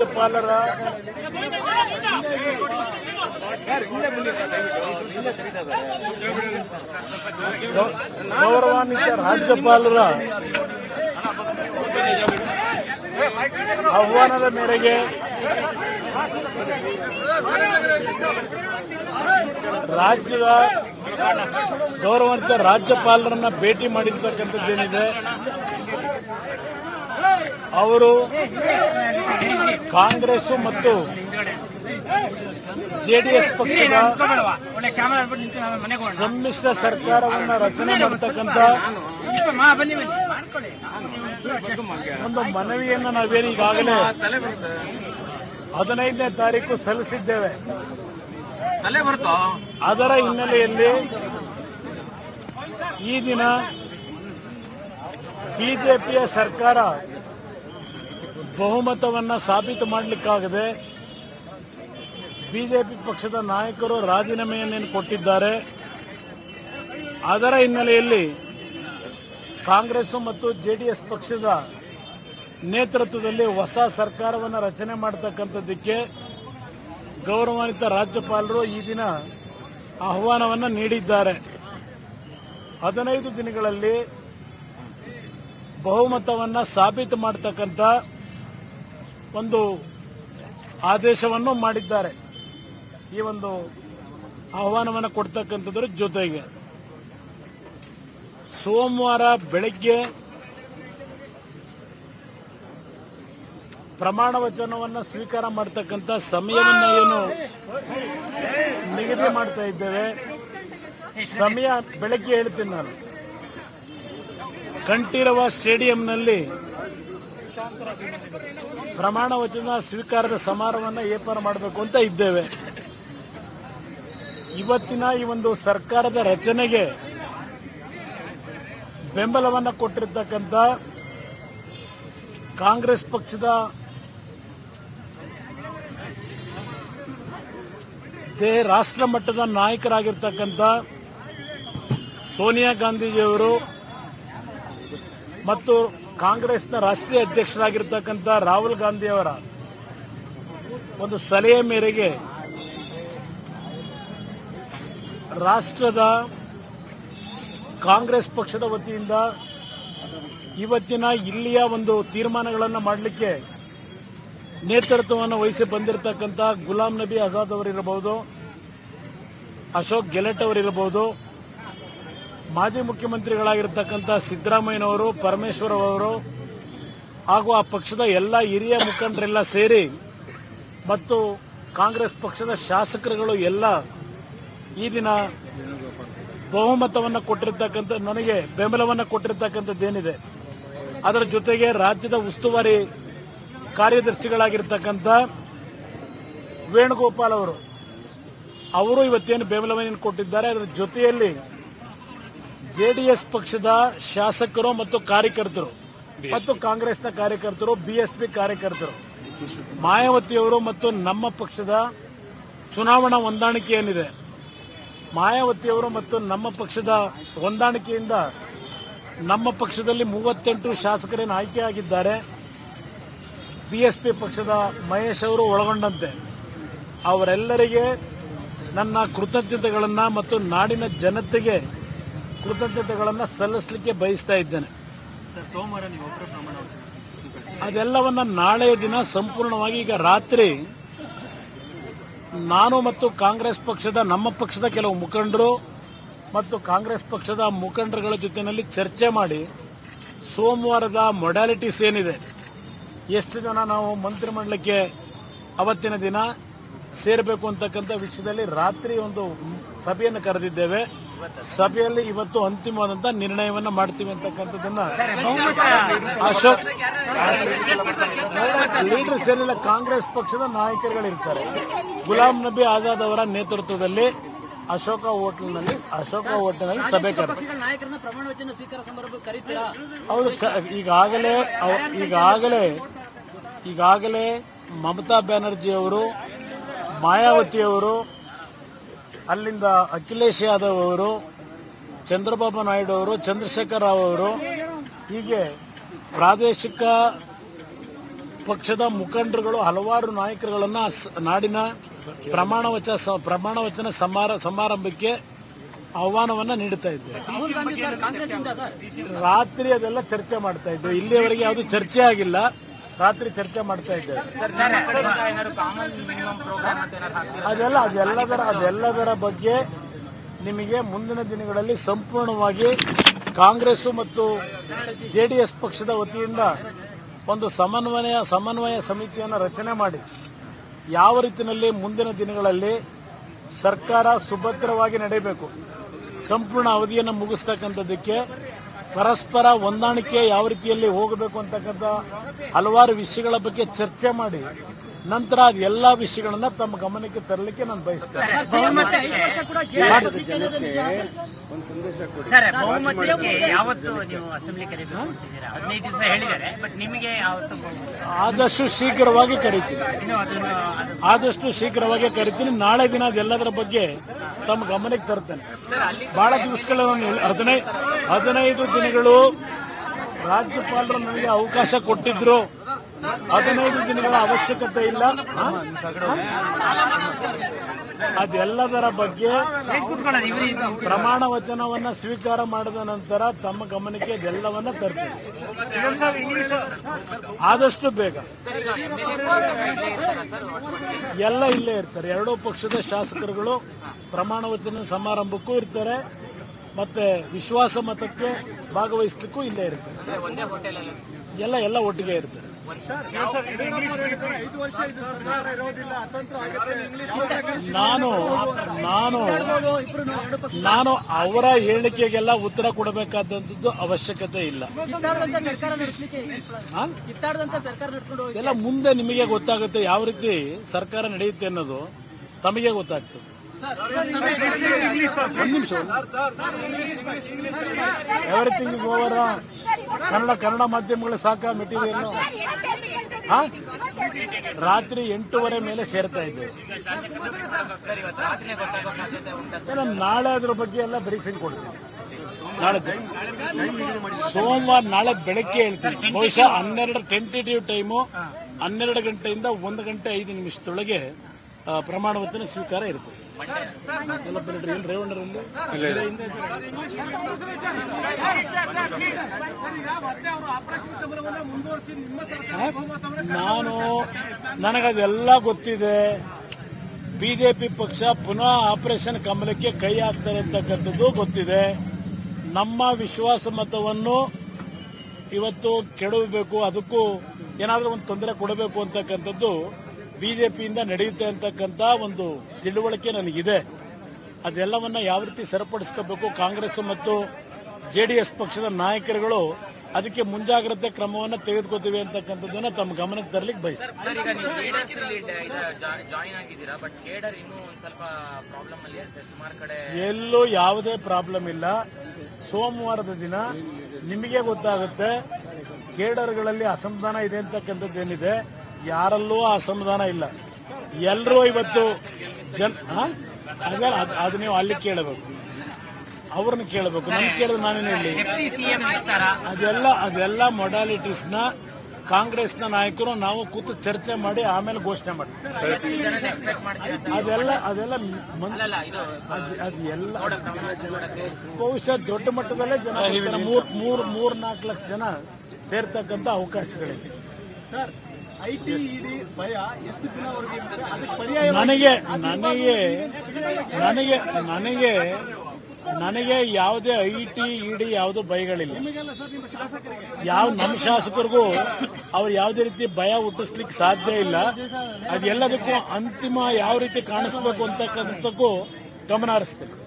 ರಾಜ್ಯಪಾಲರ ಗೌ- ಗೌರವಾನ್ವಿತ ರಾಜ್ಯಪಾಲರ ಆಹ್ವಾನದ ಮೇರೆಗೆ ರಾಜ್ಯದ ಗೌರವಾನ್ವಿತ ರಾಜ್ಯಪಾಲರನ್ನ ಭೇಟಿ ಮಾಡಿರ್ತಕ್ಕಂಥದ್ದೇನಿದೆ ಅವರು ಕಾಂಗ್ರೆಸ್ ಮತ್ತು ಜೆಡಿಎಸ್ ಪಕ್ಷದ ಒಳ್ಳೆ ಕ್ಯಾಮರಾ ನಿಂತು ಮನೆಗೆ ಹೋಗೋಣ ಸಮ್ಮಿಶ್ರ ಸರ್ಕಾರವನ್ನ ರಚನೆ ಮಾಡತಕ್ಕಂತ ಮಾ ಬನ್ನಿ ಬನ್ನಿ ಮಾಡ್ಕೊಳ್ಳಿ ಒಂದು ಮನವಿಯನ್ನ ನಾವೇನು ಈಗಾಗಲೇ ಹದಿನೈದನೇ ತಾರೀಕು ಸಲ್ಲಿಸಿದ್ದೇವೆ ತಲೆ ಬರ್ತೋ ಅದರ ಹಿನ್ನೆಲೆಯಲ್ಲಿ ಈ ದಿನ ಬಿಜೆಪಿಯ ಸರ್ಕಾರ ಬಹುಮತವನ್ನ ಸಾಬೀತು ಮಾಡಲಿಕ್ಕಾಗದೆ ಬಿಜೆಪಿ ಪಕ್ಷದ ನಾಯಕರು ರಾಜೀನಾಮೆಯನ್ನೇನು ಕೊಟ್ಟಿದ್ದಾರೆ ಅದರ ಹಿನ್ನೆಲೆಯಲ್ಲಿ ಕಾಂಗ್ರೆಸ್ ಮತ್ತು ಜೆಡಿಎಸ್ ಪಕ್ಷದ ನೇತೃತ್ವದಲ್ಲಿ ಹೊಸ ಸರ್ಕಾರವನ್ನು ರಚನೆ ಮಾಡತಕ್ಕಂಥದ್ದಕ್ಕೆ ಗೌರವಾನ್ವಿತ ರಾಜ್ಯಪಾಲರು ಈ ದಿನ ಆಹ್ವಾನವನ್ನು ನೀಡಿದ್ದಾರೆ ಹದಿನೈದು ದಿನಗಳಲ್ಲಿ ಬಹುಮತವನ್ನು ಸಾಬೀತು ಮಾಡತಕ್ಕಂಥ ಒಂದು ಆದೇಶವನ್ನು ಮಾಡಿದ್ದಾರೆ ಈ ಒಂದು ಆಹ್ವಾನವನ್ನು ಕೊಡ್ತಕ್ಕಂಥದ್ರ ಜೊತೆಗೆ ಸೋಮವಾರ ಬೆಳಗ್ಗೆ ಪ್ರಮಾಣ ವಚನವನ್ನು ಸ್ವೀಕಾರ ಮಾಡತಕ್ಕಂಥ ಸಮಯವನ್ನ ಏನು ನಿಗದಿ ಮಾಡ್ತಾ ಇದ್ದೇವೆ ಸಮಯ ಬೆಳಗ್ಗೆ ಹೇಳ್ತೀನಿ ನಾನು ಕಂಠೀರವ ಸ್ಟೇಡಿಯಂನಲ್ಲಿ ಪ್ರಮಾಣ ವಚನ ಸ್ವೀಕಾರದ ಸಮಾರಂಭವನ್ನು ಏರ್ಪಾಡು ಮಾಡಬೇಕು ಅಂತ ಇದ್ದೇವೆ ಇವತ್ತಿನ ಈ ಒಂದು ಸರ್ಕಾರದ ರಚನೆಗೆ ಬೆಂಬಲವನ್ನು ಕೊಟ್ಟಿರ್ತಕ್ಕಂಥ ಕಾಂಗ್ರೆಸ್ ಪಕ್ಷದ ದೇ ರಾಷ್ಟ್ರ ಮಟ್ಟದ ನಾಯಕರಾಗಿರ್ತಕ್ಕಂಥ ಸೋನಿಯಾ ಗಾಂಧೀಜಿಯವರು ಮತ್ತು ಕಾಂಗ್ರೆಸ್ನ ರಾಷ್ಟ್ರೀಯ ಅಧ್ಯಕ್ಷರಾಗಿರ್ತಕ್ಕಂಥ ರಾಹುಲ್ ಗಾಂಧಿಯವರ ಒಂದು ಸಲಹೆ ಮೇರೆಗೆ ರಾಷ್ಟ್ರದ ಕಾಂಗ್ರೆಸ್ ಪಕ್ಷದ ವತಿಯಿಂದ ಇವತ್ತಿನ ಇಲ್ಲಿಯ ಒಂದು ತೀರ್ಮಾನಗಳನ್ನು ಮಾಡಲಿಕ್ಕೆ ನೇತೃತ್ವವನ್ನು ವಹಿಸಿ ಬಂದಿರತಕ್ಕಂಥ ಗುಲಾಂ ನಬಿ ಆಜಾದ್ ಅವರಿರಬಹುದು ಅಶೋಕ್ ಗೆಲೆಟ್ ಅವರಿರಬಹುದು ಮಾಜಿ ಮುಖ್ಯಮಂತ್ರಿಗಳಾಗಿರ್ತಕ್ಕಂಥ ಸಿದ್ದರಾಮಯ್ಯನವರು ಪರಮೇಶ್ವರ್ ಅವರು ಹಾಗೂ ಆ ಪಕ್ಷದ ಎಲ್ಲ ಹಿರಿಯ ಮುಖಂಡರೆಲ್ಲ ಸೇರಿ ಮತ್ತು ಕಾಂಗ್ರೆಸ್ ಪಕ್ಷದ ಶಾಸಕರುಗಳು ಎಲ್ಲ ಈ ದಿನ ಬಹುಮತವನ್ನು ಕೊಟ್ಟಿರ್ತಕ್ಕಂಥ ನನಗೆ ಬೆಂಬಲವನ್ನು ಕೊಟ್ಟಿರ್ತಕ್ಕಂಥದ್ದೇನಿದೆ ಅದರ ಜೊತೆಗೆ ರಾಜ್ಯದ ಉಸ್ತುವಾರಿ ಕಾರ್ಯದರ್ಶಿಗಳಾಗಿರ್ತಕ್ಕಂಥ ವೇಣುಗೋಪಾಲ್ ಅವರು ಅವರು ಇವತ್ತೇನು ಬೆಂಬಲವನ್ನು ಕೊಟ್ಟಿದ್ದಾರೆ ಅದರ ಜೊತೆಯಲ್ಲಿ ಜೆಡಿಎಸ್ ಪಕ್ಷದ ಶಾಸಕರು ಮತ್ತು ಕಾರ್ಯಕರ್ತರು ಮತ್ತು ಕಾಂಗ್ರೆಸ್ನ ಕಾರ್ಯಕರ್ತರು ಬಿಎಸ್ಪಿ ಕಾರ್ಯಕರ್ತರು ಮಾಯಾವತಿಯವರು ಮತ್ತು ನಮ್ಮ ಪಕ್ಷದ ಚುನಾವಣಾ ಹೊಂದಾಣಿಕೆ ಏನಿದೆ ಮಾಯಾವತಿಯವರು ಮತ್ತು ನಮ್ಮ ಪಕ್ಷದ ಹೊಂದಾಣಿಕೆಯಿಂದ ನಮ್ಮ ಪಕ್ಷದಲ್ಲಿ ಮೂವತ್ತೆಂಟು ಶಾಸಕರೇನು ಆಯ್ಕೆಯಾಗಿದ್ದಾರೆ ಬಿಎಸ್ಪಿ ಪಕ್ಷದ ಮಹೇಶ್ ಅವರು ಒಳಗೊಂಡಂತೆ ಅವರೆಲ್ಲರಿಗೆ ನನ್ನ ಕೃತಜ್ಞತೆಗಳನ್ನು ಮತ್ತು ನಾಡಿನ ಜನತೆಗೆ ಕೃತಜ್ಞತೆಗಳನ್ನು ಸಲ್ಲಿಸಲಿಕ್ಕೆ ಬಯಸ್ತಾ ಇದ್ದೇನೆ ಸರ್ ಸೋಮವಾರ ನೀವು ಒಬ್ಬರು ಪ್ರಮಾಣ ವಚನ ಅದೆಲ್ಲವನ್ನ ನಾಳೆಯ ದಿನ ಸಂಪೂರ್ಣವಾಗಿ ಈಗ ರಾತ್ರಿ ನಾನು ಮತ್ತು ಕಾಂಗ್ರೆಸ್ ಪಕ್ಷದ ನಮ್ಮ ಪಕ್ಷದ ಕೆಲವು ಮುಖಂಡರು ಮತ್ತು ಕಾಂಗ್ರೆಸ್ ಪಕ್ಷದ ಮುಖಂಡರುಗಳ ಜೊತೆಯಲ್ಲಿ ಚರ್ಚೆ ಮಾಡಿ ಸೋಮವಾರದ ಮೊಡ್ಯಾಲಿಟೀಸ್ ಏನಿದೆ ಎಷ್ಟು ಜನ ನಾವು ಮಂತ್ರಿಮಂಡಲಕ್ಕೆ ಅವತ್ತಿನ ದಿನ ಸೇರಬೇಕು ಅಂತಕ್ಕಂಥ ವಿಷಯದಲ್ಲಿ ರಾತ್ರಿ ಒಂದು ಸಭೆಯನ್ನು ಕರೆದಿದ್ದೇವೆ ಸಭೆಯಲ್ಲಿ ಇವತ್ತು ಅಂತಿಮವಾದಂತಹ ನಿರ್ಣಯವನ್ನ ಮಾಡ್ತೀವಿ ಅಂತಕ್ಕಂಥದ್ದನ್ನ ಅಶೋಕ್ ಲೀಡರ್ಸ್ ಏನಿಲ್ಲ ಕಾಂಗ್ರೆಸ್ ಪಕ್ಷದ ನಾಯಕರುಗಳಿರ್ತಾರೆ ಗುಲಾಂ ನಬಿ ಆಜಾದ್ ಅವರ ನೇತೃತ್ವದಲ್ಲಿ ಅಶೋಕ ಹೋಟೆಲ್ನಲ್ಲಿ ಅಶೋಕ ಹೋಟೆಲ್ನಲ್ಲಿ ಸಭೆ ಕರೆದ ಪಕ್ಷಗಳ ನಾಯಕರನ್ನ ಪ್ರಮಾಣ ವಚನ ಸ್ವೀಕಾರ ಸಮಾರಂಭ ಕರೀತೀರಾ ಹೌದು ಕ- ಈಗಾಗಲೇ ಅವ- ಈಗಾಗಲೇ ಈಗಾಗಲೇ ಮಮತಾ ಬ್ಯಾನರ್ಜಿ ಅವರು ಮಾಯಾವತಿ ಅವರು ಅಲ್ಲಿಂದ ಅಖಿಲೇಶ್ ಯಾದವ್ ಅವರು ಚಂದ್ರಬಾಬು ನಾಯ್ಡು ಅವರು ಚಂದ್ರಶೇಖರ್ ರಾವ್ ಅವರು ಹೀಗೆ ಪ್ರಾದೇಶಿಕ ಪಕ್ಷದ ಮುಖಂಡರುಗಳು ಹಲವಾರು ನಾಯಕರುಗಳನ್ನ ಸ- ನಾಡಿನ ಪ್ರಮಾಣ ವಚನ ಸ- ಪ್ರಮಾಣ ವಚನ ಸಮಾರ ಸಮಾರಂಭಕ್ಕೆ ಆಹ್ವಾನವನ್ನ ನೀಡುತ್ತಾ ಇದ್ದೇವೆ ರಾಹುಲ್ ಗಾಂಧಿ ಸರ್ ಕಾಂಗ್ರೆಸ್ಸಿಂದ ಸರ್ ರಾತ್ರಿ ಅದೆಲ್ಲ ಚರ್ಚೆ ಮಾಡ್ತಾ ಇದ್ದೇವೆ ಇಲ್ಲಿಯವರೆಗೆ ಯಾವುದು ಚರ್ಚೆ ಆಗಿಲ್ಲ ರಾತ್ರಿ ಚರ್ಚೆ ಮಾಡ್ತಾ ಇದ್ದೇವೆ ಅದೆಲ್ಲ ಅದೆಲ್ಲದರ ಅದೆಲ್ಲದರ ಬಗ್ಗೆ ನಿಮಗೆ ಮುಂದಿನ ದಿನಗಳಲ್ಲಿ ಸಂಪೂರ್ಣವಾಗಿ ಕಾಂಗ್ರೆಸ್ ಮತ್ತು ಜೆಡಿಎಸ್ ಪಕ್ಷದ ವತಿಯಿಂದ ಒಂದು ಸಮನ್ವಯ ಸಮನ್ವಯ ಸಮಿತಿಯನ್ನು ರಚನೆ ಮಾಡಿ ಯಾವ ರೀತಿಯಲ್ಲಿ ಮುಂದಿನ ದಿನಗಳಲ್ಲಿ ಸರ್ಕಾರ ಸುಭದ್ರವಾಗಿ ನಡೆಯಬೇಕು ಸಂಪೂರ್ಣ ಅವಧಿಯನ್ನು ಮುಗಿಸ್ತಕ್ಕಂಥದ್ದಕ್ಕೆ ಪರಸ್ಪರ ಹೊಂದಾಣಿಕೆ ಯಾವ ರೀತಿಯಲ್ಲಿ ಹೋಗಬೇಕು ಅಂತಕ್ಕಂಥ ಹಲವಾರು ವಿಷಯಗಳ ಬಗ್ಗೆ ಚರ್ಚೆ ಮಾಡಿ ನಂತರ ಅದೆಲ್ಲ ವಿಷಯಗಳನ್ನ ತಮ್ಮ ಗಮನಕ್ಕೆ ತರಲಿಕ್ಕೆ ನಾನು ಬಯಸ್ತೇನೆ ಬಹುಮತ ಐದು ವರ್ಷ ಕೂಡ ಜೆಡಿಎಸ್ ಸಿಕ್ಕಿರೋದು ನಿಜ ಸರ್ ಬಹುಮತಕ್ಕೆ ಯಾವತ್ತು ನೀವು ಅಸೆಂಬ್ಲಿ ಕರೀಬೇಕು ಅಂತಿದ್ದೀರಾ ಹದಿನೈದು ದಿವಸ ಹೇಳಿದ್ದಾರೆ ಬಟ್ ನಿಮಗೆ ಯಾವತ್ತು ಆದಷ್ಟು ಶೀಘ್ರವಾಗಿ ಕರಿತೀನಿ ಇನ್ನು ಅದನ್ನು ಅದು ಆದಷ್ಟು ಶೀಘ್ರವಾಗಿ ಕರಿತೀನಿ ನಾಳೆ ದಿನ ಅದೆಲ್ಲದರ ಬಗ್ಗೆ ತಮ್ಮ ಗಮನಕ್ಕೆ ತರ್ತೇನೆ ಬಹಳ ದಿವಸಗಳ ಹದಿನೈದು ಹದಿನೈದು ದಿನಗಳು ರಾಜ್ಯಪಾಲರು ನನಗೆ ಅವಕಾಶ ಕೊಟ್ಟಿದ್ರು ಹದಿನೈದು ದಿನಗಳ ಅವಶ್ಯಕತೆ ಇಲ್ಲ ಹಾ? ಅದೆಲ್ಲದರ ಬಗ್ಗೆ ಕೂತ್ಕೊಳ್ಳೋದು ಇವ್ರು ಇದು ಪ್ರಮಾಣ ವಚನವನ್ನ ಸ್ವೀಕಾರ ಮಾಡಿದ ನಂತರ ತಮ್ಮ ಗಮನಕ್ಕೆ ಅದೆಲ್ಲವನ್ನ ತರ್ತೀನಿ ಆದಷ್ಟು ಬೇಗ ಎಲ್ಲ ಇಲ್ಲೇ ಇರ್ತಾರೆ ಎರಡೂ ಪಕ್ಷದ ಶಾಸಕರುಗಳು ಪ್ರಮಾಣ ವಚನ ಸಮಾರಂಭಕ್ಕೂ ಇರ್ತಾರೆ ಮತ್ತೆ ವಿಶ್ವಾಸ ಮತಕ್ಕೆ ಭಾಗವಹಿಸ್ಲಿಕ್ಕೂ ಇಲ್ಲೇ ಇರ್ತಾರೆ ಎಲ್ಲ ಎಲ್ಲ ಒಟ್ಟಿಗೆ ಇರ್ತಾರೆ ನಾನು ನಾನು ಇಬ್ರು ಎರಡು ಪಕ್ಷ ನಾನು ಅವರ ಹೇಳಿಕೆಗೆಲ್ಲ ಉತ್ತರ ಕೊಡಬೇಕಾದಂಥದ್ದು ಅವಶ್ಯಕತೆ ಇಲ್ಲ ಕಿತ್ತಾಡದಂತ ಸರ್ಕಾರ ನಡೆಸಲಿಕ್ಕೆ ಆ? ಕಿತ್ತಾಡದಂತ ಸರ್ಕಾರ ನಡ್ಕೊಂಡು ಹೋಗಿ ಎಲ್ಲ ಮುಂದೆ ನಿಮಗೆ ಗೊತ್ತಾಗುತ್ತೆ ಯಾವ ರೀತಿ ಸರ್ಕಾರ ನಡೆಯುತ್ತೆ ಅನ್ನೋದು ತಮಗೆ ಗೊತ್ತಾಗ್ತದೆ ಒಂದು ನಿಮಿಷ everything is over Kannada Kannada ಮಾಧ್ಯಮಗಳ ಸಾಕ ಮೆಟೀರಿಯಲ್ ಹಾ ರಾತ್ರಿ ಎಂಟೂವರೆ ಮೇಲೆ ಸೇರ್ತಾ ಇದ್ದೇವೆ ಎಲ್ಲ ನಾಳೆ ಅದ್ರ ಬಗ್ಗೆ ಎಲ್ಲ ಬ್ರೀಫಿಂಗ್ ಕೊಡ್ತೀನಿ ನಾಳೆ ಜ- ಸೋಮವಾರ ನಾಳೆ ಬೆಳಗ್ಗೆ ಹೇಳ್ತೀನಿ ಬಹುಶಃ ಹನ್ನೆರಡು ಟೆಂಟೇಟಿವ್ ಟೈಮು ಹನ್ನೆರಡು ಗಂಟೆಯಿಂದ ಒಂದು ಗಂಟೆ ಐದು ನಿಮಿಷದೊಳಗೆ ಆ, ಪ್ರಮಾಣ ವಚನ ಸ್ವೀಕಾರ ಇರ್ತದೆ ಎಲ್ಲ ಬಿಡ್ರಿ, ಎಲ್ಲಿ ರೇವಣ್ಣರಲ್ಲಿ ನಾನು ನನಗದೆಲ್ಲ ಗೊತ್ತಿದೆ ಬಿಜೆಪಿ ಪಕ್ಷ ಪುನಃ ಆಪರೇಷನ್ ಕಮಲಕ್ಕೆ ಕೈ ಹಾಕ್ತಾರೆ ಅಂತಕ್ಕಂಥದ್ದು ಗೊತ್ತಿದೆ ನಮ್ಮ ವಿಶ್ವಾಸ ಮತವನ್ನು ಇವತ್ತು ಕೆಡವಬೇಕು ಅದಕ್ಕೂ ಏನಾದರೂ ಒಂದು ತೊಂದರೆ ಕೊಡಬೇಕು ಅಂತಕ್ಕಂಥದ್ದು ಬಿಜೆಪಿಯಿಂದ ನಡೆಯುತ್ತೆ ಅಂತಕ್ಕಂಥ ಒಂದು ತಿಳುವಳಿಕೆ ನನಗಿದೆ ಅದೆಲ್ಲವನ್ನ ಯಾವ ರೀತಿ ಸರಿಪಡಿಸ್ಕೋಬೇಕು ಕಾಂಗ್ರೆಸ್ ಮತ್ತು ಜೆಡಿಎಸ್ ಪಕ್ಷದ ನಾಯಕರುಗಳು ಅದಕ್ಕೆ ಮುಂಜಾಗ್ರತೆ ಕ್ರಮವನ್ನು ತೆಗೆದುಕೋತೀವಿ ಅಂತಕ್ಕಂಥದ್ದನ್ನ ತಮ್ಮ ಗಮನಕ್ಕೆ ತರಲಿಕ್ಕೆ ಬಯಸ್ತೀನಿ ಸರ್ ಈಗ ನೀವು ಲೀಡರ್ಸ್ ಜಾಯಿನ್ ಆಗಿದ್ದೀರಾ ಬಟ್ ಕೇಡರ್ ಇನ್ನೂ ಒಂದ್ ಸ್ವಲ್ಪ ಪ್ರಾಬ್ಲಮ್ ಅಲ್ಲಿ ಇದೆ ಸರ್ ಸುಮಾರು ಕಡೆ ಎಲ್ಲೂ ಯಾವುದೇ ಪ್ರಾಬ್ಲಮ್ ಇಲ್ಲ ಸೋಮವಾರದ ದಿನ ನಿಮಗೆ ಗೊತ್ತಾಗುತ್ತೆ ಕೇಡರ್ಗಳಲ್ಲಿ ಅಸಮಾಧಾನ ಇದೆ ಅಂತಕ್ಕಂಥದ್ದು ಏನಿದೆ ಯಾರಲ್ಲೂ ಆ ಅಸಮಾಧಾನ ಇಲ್ಲ ಎಲ್ಲರೂ ಇವತ್ತು ಜನ್ ಆ? ಅದೇ ಅದ್- ಅದು ನೀವು ಅಲ್ಲಿ ಕೇಳಬೇಕು ಅವ್ರನ್ನ ಕೇಳಬೇಕು ನನ್ ಕೇಳಿದ್ರೆ ನಾನೇನು ಹೇಳಿ ಡೆಪ್ಟಿ ಸಿಎಂ ಇರ್ತಾರ ಅದೆಲ್ಲ ಅದೆಲ್ಲ ಮೊಡಾಲಿಟೀಸ್ನ ಕಾಂಗ್ರೆಸ್ನ ನಾಯಕರು ನಾವು ಕೂತು ಚರ್ಚೆ ಮಾಡಿ ಆಮೇಲೆ ಘೋಷಣೆ ಮಾಡ್ತೀವಿ ಎಕ್ಸ್ಪೆಕ್ಟ್ ಮಾಡ್ತೀರಾ ಸರ್ ಅದೆಲ್ಲ ಅದೆಲ್ಲ ಮನ್- ಅಲ್ಲ ಇದು ಅದ್- ಅದು ಎಲ್ಲ ಬಹುಶಃ ದೊಡ್ಡ ಮಟ್ಟದಲ್ಲೇ ಜನ ಸೇರ್ತಾರೆ. ಮೂರ್ ಮೂರ್ ಮೂರ್ ನಾಲ್ಕು ಲಕ್ಷ ಜನ ಸೇರ್ತಕ್ಕಂಥ ಅವಕಾಶಗಳಿದೆ ಐಟಿ ಇಡಿ ಭಯ ಎಷ್ಟು ದಿನವರೆಗೆ ಇರುತ್ತೆ ಅದಕ್ಕೆ ಪರ್ಯಾಯ ನನಗೆ ನನಗೆ ನನಗೆ ನನಗೆ ನನಗೆ ಯಾವುದೇ ಐ ಟಿ ಇಡಿ ಯಾವುದೋ ಭಯಗಳಿಲ್ಲ ಸರ್ ನಿಮ್ಮ ಶಾಸಕರಿಗೆ ಯಾವ ನಮ್ಮ ಶಾಸಕರಿಗೂ ಅವ್ರು ಯಾವುದೇ ರೀತಿ ಭಯ ಹುಟ್ಟಿಸ್ಲಿಕ್ಕೆ ಸಾಧ್ಯ ಇಲ್ಲ ಅದೆಲ್ಲದಕ್ಕೂ ಅಂತಿಮ ಯಾವ ರೀತಿ ಕಾಣಿಸ್ಬೇಕು ಅಂತಕ್ಕಂಥಕ್ಕೂ ಗಮನ ಹರಿಸ್ತೀನಿ